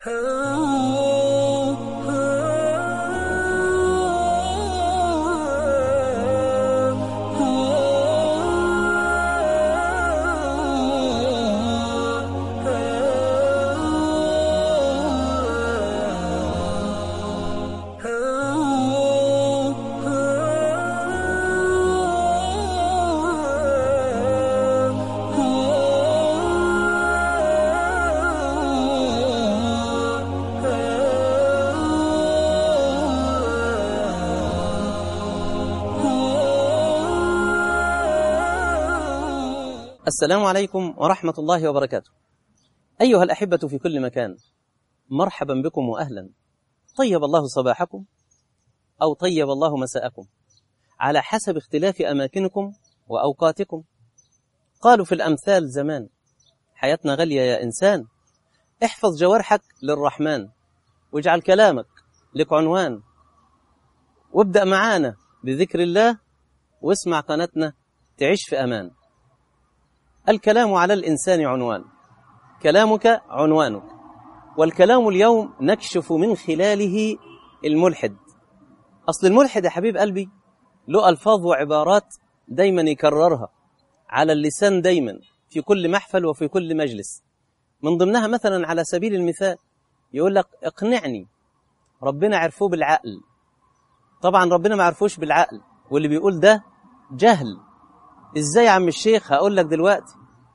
السلام عليكم ورحمة الله وبركاته أيها الأحبة في كل مكان مرحبا بكم وأهلا طيب الله صباحكم أو طيب الله مساءكم على حسب اختلاف أماكنكم وأوقاتكم قالوا في الأمثال زمان حياتنا غالية يا إنسان احفظ جوارحك للرحمن واجعل كلامك لك عنوان وابدأ معانا بذكر الله واسمع قناتنا تعيش في أمان الكلام على الإنسان عنوان كلامك عنوانك والكلام اليوم نكشف من خلاله الملحد أصل الملحد يا حبيب قلبي له ألفاظ وعبارات دايما يكررها على اللسان دايما في كل محفل وفي كل مجلس من ضمنها مثلا على سبيل المثال يقول لك اقنعني ربنا عرفوه بالعقل طبعا ربنا ما عرفوش بالعقل واللي بيقول ده جهل ازاي يا عم الشيخ هقول لك دلوقتي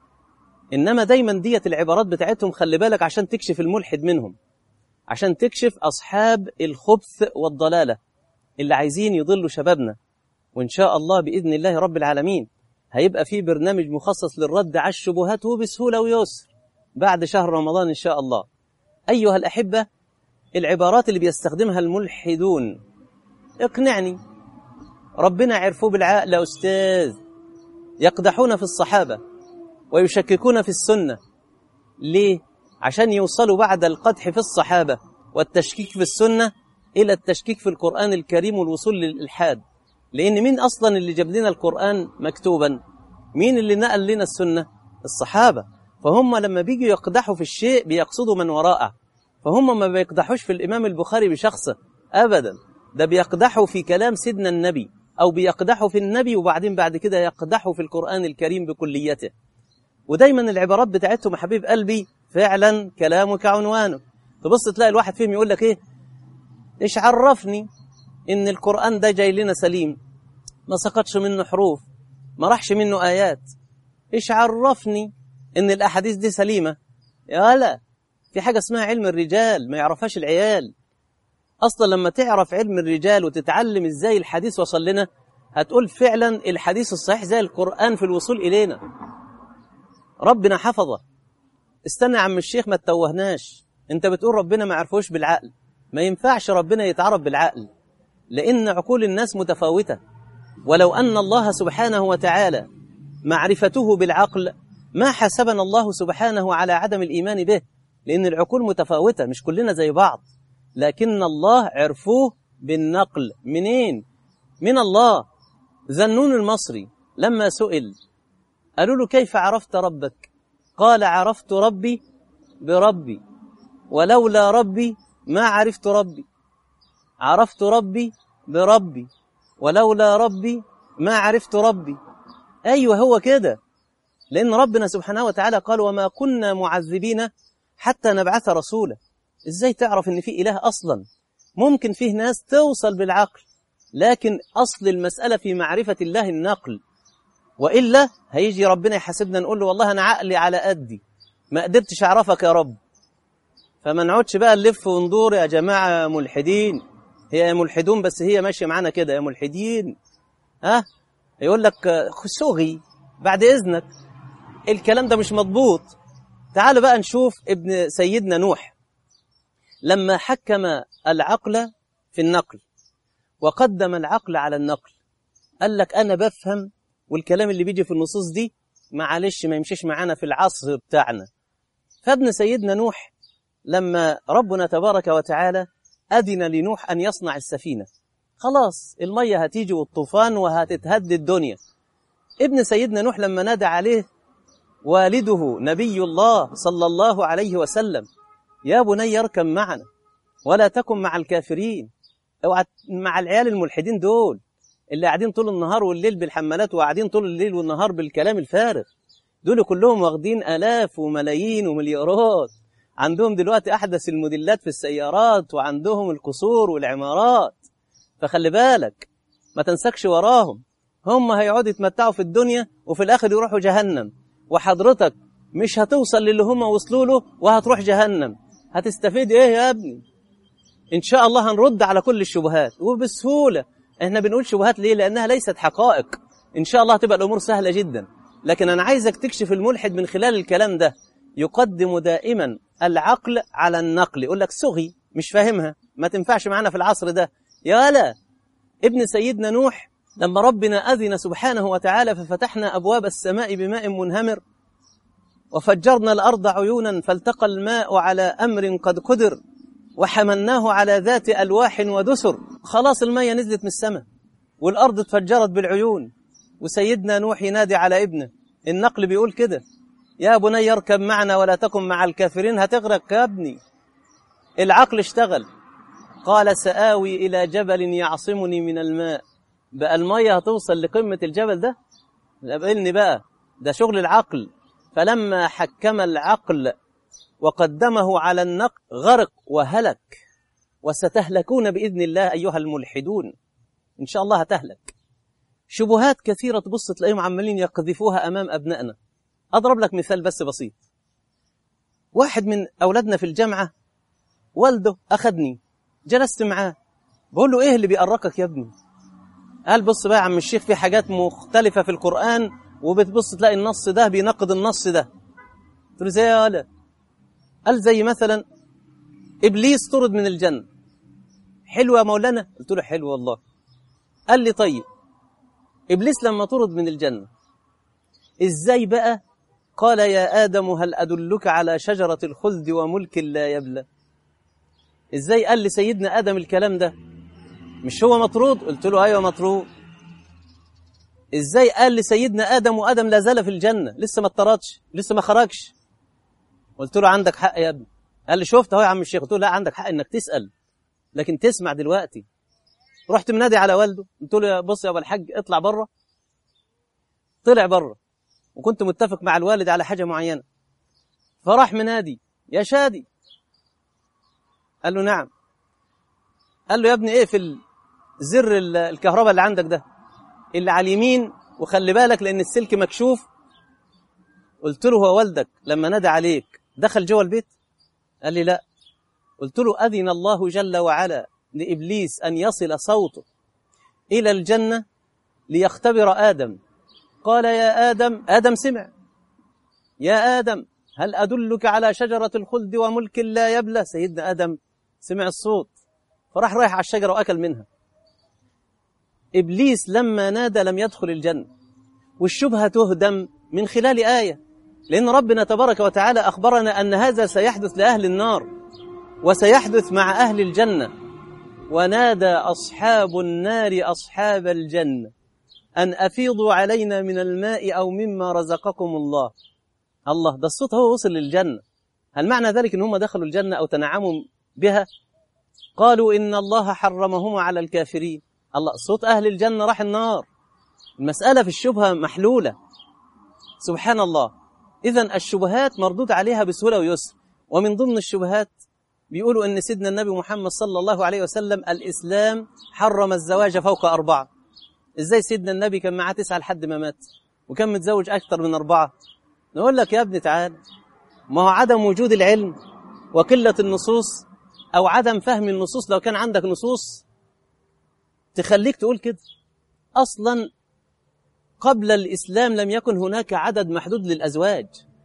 انما دايما ديت العبارات بتاعتهم خلي بالك عشان تكشف الملحد منهم عشان تكشف اصحاب الخبث والضلاله اللي عايزين يضلوا شبابنا وان شاء الله باذن الله رب العالمين هيبقى في برنامج مخصص للرد على الشبهات وبسهوله ويسر بعد شهر رمضان ان شاء الله ايها الاحبه العبارات اللي بيستخدمها الملحدون اقنعني ربنا عرفوه بالعقل يا استاذ يقدحون في الصحابة ويشككون في السنة ليه؟ عشان يوصلوا بعد القدح في الصحابة والتشكيك في السنة إلى التشكيك في القرآن الكريم والوصول للإلحاد لأن مين أصلا اللي جاب لنا القرآن مكتوبا مين اللي نقل لنا السنة الصحابة فهم لما بيجوا يقدحوا في الشيء بيقصدوا من وراءه فهم ما بيقدحوش في الإمام البخاري بشخصه أبدا ده بيقدحوا في كلام سيدنا النبي أو بيقدحوا في النبي وبعدين بعد كده يقدحوا في القرآن الكريم بكليته ودايما العبارات بتاعتهم يا حبيب قلبي فعلا كلامك عنوانك تبص تلاقي الواحد فيهم يقول لك ايه ايش عرفني ان القرآن ده جاي لنا سليم ما سقطش منه حروف ما راحش منه آيات ايش عرفني ان الأحاديث دي سليمة يا لا في حاجة اسمها علم الرجال ما يعرفهاش العيال اصلا لما تعرف علم الرجال وتتعلم ازاي الحديث وصل لنا هتقول فعلا الحديث الصحيح زي القرآن في الوصول إلينا ربنا حفظه استنى يا عم الشيخ ما تتوهناش انت بتقول ربنا ما عرفوش بالعقل ما ينفعش ربنا يتعرف بالعقل لأن عقول الناس متفاوتة ولو أن الله سبحانه وتعالى معرفته بالعقل ما حسبنا الله سبحانه على عدم الإيمان به لأن العقول متفاوتة مش كلنا زي بعض لكن الله عرفوه بالنقل منين من الله ذنون المصري لما سئل قالوا له كيف عرفت ربك قال عرفت ربي بربي ولولا ربي ما عرفت ربي عرفت ربي بربي ولولا ربي ما عرفت ربي أيوة هو كده لأن ربنا سبحانه وتعالى قال وما كنا معذبين حتى نبعث رسولا إزاي تعرف إن في إله أصلا ممكن فيه ناس توصل بالعقل لكن أصل المسألة في معرفة الله النقل وإلا هيجي ربنا يحاسبنا نقول له والله أنا عقلي على قدي ما قدرتش أعرفك يا رب فما نقعدش بقى نلف وندور يا جماعة ملحدين هي يا ملحدون بس هي ماشية معانا كده يا ملحدين ها يقول لك سوغي بعد إذنك الكلام ده مش مضبوط تعالوا بقى نشوف ابن سيدنا نوح لما حكم العقل في النقل وقدم العقل على النقل قال لك أنا بفهم والكلام اللي بيجي في النصوص دي معلش ما يمشيش معانا في العصر بتاعنا فابن سيدنا نوح لما ربنا تبارك وتعالى أذن لنوح أن يصنع السفينة خلاص المية هتيجي والطوفان وهتتهد الدنيا ابن سيدنا نوح لما نادى عليه والده نبي الله صلى الله عليه وسلم يا بني اركب معنا ولا تكن مع الكافرين اوعى مع العيال الملحدين دول اللي قاعدين طول النهار والليل بالحمالات وقاعدين طول الليل والنهار بالكلام الفارغ دول كلهم واخدين آلاف وملايين ومليارات عندهم دلوقتي أحدث الموديلات في السيارات وعندهم القصور والعمارات فخلي بالك ما تنسكش وراهم هم هيقعدوا يتمتعوا في الدنيا وفي الآخر يروحوا جهنم وحضرتك مش هتوصل للي هم وصلوا له وهتروح جهنم هتستفيد ايه يا ابني ان شاء الله هنرد على كل الشبهات وبسهولة احنا بنقول شبهات ليه لانها ليست حقائق ان شاء الله هتبقى الامور سهلة جدا لكن انا عايزك تكشف الملحد من خلال الكلام ده يقدم دائما العقل على النقل يقول لك سغي مش فاهمها ما تنفعش معانا في العصر ده يا لا ابن سيدنا نوح لما ربنا أذن سبحانه وتعالى ففتحنا أبواب السماء بماء منهمر وفجرنا الأرض عيونا فالتقى الماء على أمر قد قدر وحملناه على ذات ألواح ودسر خلاص المية نزلت من السماء والأرض اتفجرت بالعيون وسيدنا نوح ينادي على ابنه النقل بيقول كده يا بني اركب معنا ولا تكن مع الكافرين هتغرق يا ابني العقل اشتغل قال سآوي إلى جبل يعصمني من الماء بقى المية هتوصل لقمة الجبل ده قابلني بقى ده شغل العقل فلما حكم العقل وقدمه على النقل غرق وهلك وستهلكون بإذن الله أيها الملحدون إن شاء الله هتهلك شبهات كثيرة تبص تلاقيهم عمالين يقذفوها أمام أبنائنا أضرب لك مثال بس بسيط واحد من أولادنا في الجامعة والده أخذني جلست معاه بقول له إيه اللي بيقرقك يا ابني قال بص بقى يا عم الشيخ في حاجات مختلفة في القرآن وبتبص تلاقي النص ده بينقض النص ده قلت له زي يا ولا قال زي مثلا إبليس طرد من الجنة حلو يا مولانا قلت له حلو والله قال لي طيب إبليس لما طرد من الجنة إزاي بقى قال يا آدم هل أدلك على شجرة الخلد وملك لا يبلى إزاي قال لسيدنا آدم الكلام ده مش هو مطرود قلت له أيوة مطرود إزاي قال لسيدنا آدم وآدم لا زال في الجنة لسه ما اضطردش لسه ما خرجش قلت له عندك حق يا ابني قال لي شفت اهو يا عم الشيخ قلت له لا عندك حق انك تسأل لكن تسمع دلوقتي رحت منادي على والده قلت له بص يا ابو الحاج اطلع بره طلع بره وكنت متفق مع الوالد على حاجه معينه فراح منادي يا شادي قال له نعم قال له يا ابني اقفل زر الكهرباء اللي عندك ده اللي على اليمين وخلي بالك لان السلك مكشوف قلت له هو والدك لما نادى عليك دخل جوه البيت قال لي لا قلت له اذن الله جل وعلا لابليس ان يصل صوته الى الجنه ليختبر ادم قال يا ادم ادم سمع يا ادم هل ادلك على شجره الخلد وملك لا يبلى سيدنا ادم سمع الصوت فراح رايح على الشجره واكل منها ابليس لما نادى لم يدخل الجنه والشبهه تهدم من خلال ايه لان ربنا تبارك وتعالى اخبرنا ان هذا سيحدث لاهل النار وسيحدث مع اهل الجنه ونادى اصحاب النار اصحاب الجنه ان افيضوا علينا من الماء او مما رزقكم الله الله ده الصوت هو وصل للجنه هل معنى ذلك ان هم دخلوا الجنه او تنعموا بها قالوا ان الله حرمهما على الكافرين الله صوت اهل الجنه راح النار المساله في الشبهه محلوله سبحان الله اذا الشبهات مردود عليها بسهوله ويسر ومن ضمن الشبهات بيقولوا ان سيدنا النبي محمد صلى الله عليه وسلم الاسلام حرم الزواج فوق اربعه ازاي سيدنا النبي كان معاه تسعه لحد ما مات وكان متزوج اكثر من اربعه نقول لك يا ابني تعال ما هو عدم وجود العلم وقله النصوص او عدم فهم النصوص لو كان عندك نصوص تخليك تقول كده اصلا قبل الاسلام لم يكن هناك عدد محدود للازواج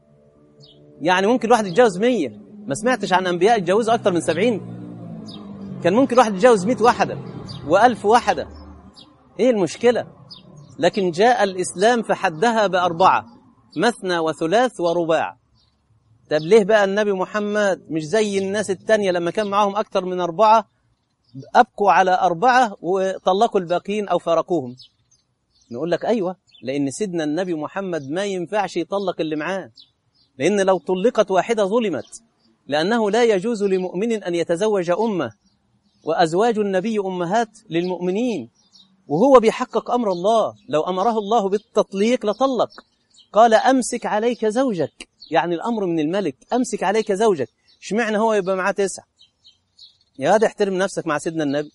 يعني ممكن الواحد يتجوز مية ما سمعتش عن انبياء يتجوزوا اكثر من سبعين كان ممكن واحد يتجوز مئة واحدة وألف واحدة ايه المشكلة لكن جاء الإسلام فحدها بأربعة مثنى وثلاث ورباع طب ليه بقى النبي محمد مش زي الناس التانية لما كان معاهم أكثر من أربعة أبقوا على أربعة وطلقوا الباقيين أو فارقوهم نقول لك أيوة لأن سيدنا النبي محمد ما ينفعش يطلق اللي معاه لأن لو طلقت واحدة ظلمت لأنه لا يجوز لمؤمن أن يتزوج أمة وأزواج النبي أمهات للمؤمنين وهو بيحقق أمر الله لو أمره الله بالتطليق لطلق قال أمسك عليك زوجك يعني الأمر من الملك أمسك عليك زوجك اشمعنى هو يبقى معاه تسعة يا هذا احترم نفسك مع سيدنا النبي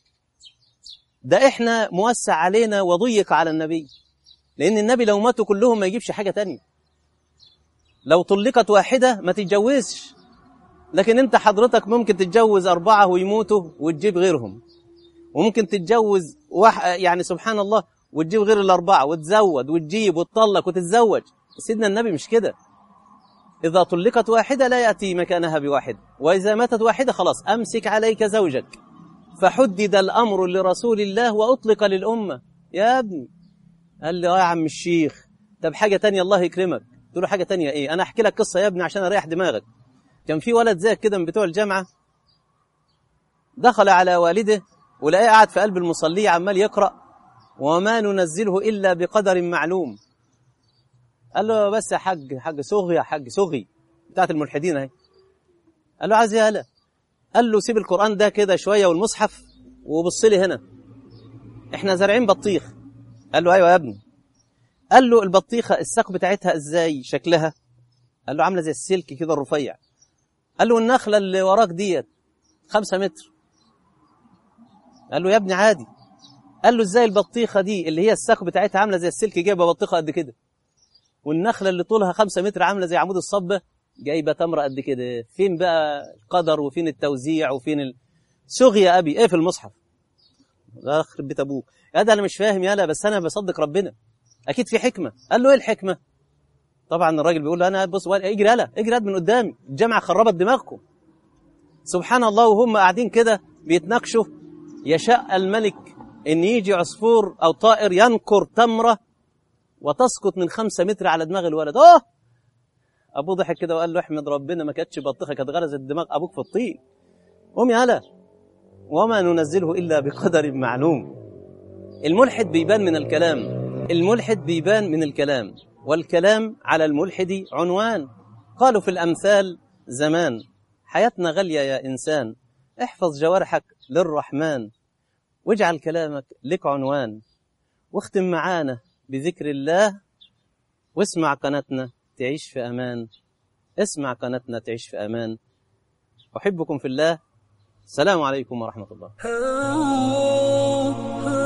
ده احنا موسع علينا وضيق على النبي لأن النبي لو ماتوا كلهم ما يجيبش حاجة تانية لو طلقت واحدة ما تتجوزش لكن انت حضرتك ممكن تتجوز أربعة ويموتوا وتجيب غيرهم وممكن تتجوز وح... يعني سبحان الله وتجيب غير الأربعة وتزود وتجيب وتطلق وتتزوج سيدنا النبي مش كده إذا طلقت واحدة لا يأتي مكانها بواحد وإذا ماتت واحدة خلاص أمسك عليك زوجك فحدد الأمر لرسول الله وأطلق للأمة يا ابني قال لي يا عم الشيخ طب حاجة تانية الله يكرمك قلت له حاجة تانية إيه أنا أحكي لك قصة يا ابني عشان أريح دماغك كان في ولد زيك كده من بتوع الجامعة دخل على والده ولقاه قاعد في قلب المصلية عمال يقرأ وما ننزله إلا بقدر معلوم قال له بس يا حاج حاج صغي يا حاج صغي بتاعت الملحدين اهي قال له عايز ايه هلا قال له سيب القرآن ده كده شوية والمصحف وبص لي هنا احنا زارعين بطيخ قال له ايوه يا ابني قال له البطيخة الساق بتاعتها ازاي شكلها قال له عاملة زي السلك كده الرفيع قال له النخلة اللي وراك ديت خمسة متر قال له يا ابني عادي قال له ازاي البطيخة دي اللي هي الساق بتاعتها عاملة زي السلك جايبة بطيخة قد كده والنخلة اللي طولها خمسة متر عاملة زي عمود الصبة جايبة تمرة قد كده فين بقى القدر وفين التوزيع وفين ال... سغي يا أبي ايه في المصحف لا يخرب بيت أبوك يا ده أنا مش فاهم يالا بس أنا بصدق ربنا أكيد في حكمة قال له إيه الحكمة طبعا الراجل بيقول له أنا بص اجري هلا اجري من قدامي الجامعة خربت دماغكم سبحان الله وهم قاعدين كده بيتناقشوا يشاء الملك ان يجي عصفور او طائر ينكر تمره وتسقط من خمسة متر على دماغ الولد اوه ابوه ضحك كده وقال له احمد ربنا ما كانتش بطيخه كانت غرزت دماغ ابوك في الطين قوم يا هلا وما ننزله الا بقدر معلوم الملحد بيبان من الكلام الملحد بيبان من الكلام والكلام على الملحد عنوان قالوا في الامثال زمان حياتنا غاليه يا انسان احفظ جوارحك للرحمن واجعل كلامك لك عنوان واختم معانا بذكر الله واسمع قناتنا تعيش في أمان اسمع قناتنا تعيش في أمان أحبكم في الله السلام عليكم ورحمة الله